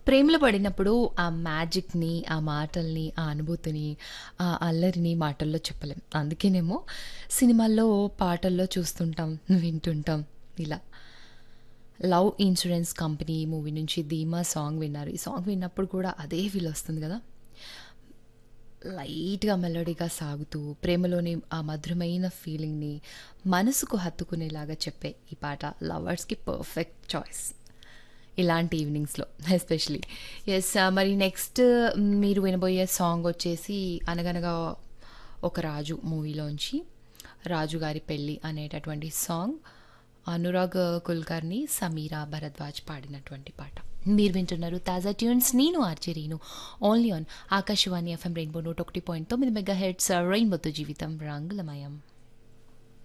ప్రేమలో పడినప్పుడు ఆ మ్యాజిక్‌ని, ఆ మాటల్ని, ఆ అనుభూతిని, ఆ అల్లరిని మాటల్లో చెప్పలేం. అందుకేనేమో సినిమాల్లో, పాటల్లో చూస్తుంటాం, వింటుంటాం ఇలా. 'లవ్ ఇన్స్యూరెన్స్ కంపెనీ' మూవీ నుంచి 'ధీమా' సాంగ్ విన్నారు. ఈ సాంగ్ విన్నప్పుడు కూడా అదే ఫీల్ వస్తుంది గదా! లైట్‌గా మెలోడీగా సాగుతూ, ప్రేమలోని ఆ మధురమైన ఫీలింగ్‌ని మనసుకు హత్తుకునేలాగా చెప్పే ఈ పాట లవర్స్‌కి పర్ఫెక్ట్ చాయిస్. ఇలాంటి ఈవినింగ్స్‌లో ఎస్పెషల్లీ. యెస్. మరి నెక్స్ట్ మీరు వినబోయే సాంగ్ వచ్చేసి 'అనగనగా ఒక రాజు' మూవీలోంచి 'రాజు గారి పెళ్లి' అనేటటువంటి సాంగ్ అనురాగ్ కుల్కర్ణి, సమీరా భరద్వాజ్ పాడినటువంటి పాట. మీరు వింటున్నారు తాజా ట్యూన్స్ నేను RJ Reenu. Only on Akashvani FM rainbow 101.9 megahertz రెయిన్బోతో జీవితం రంగులమయం.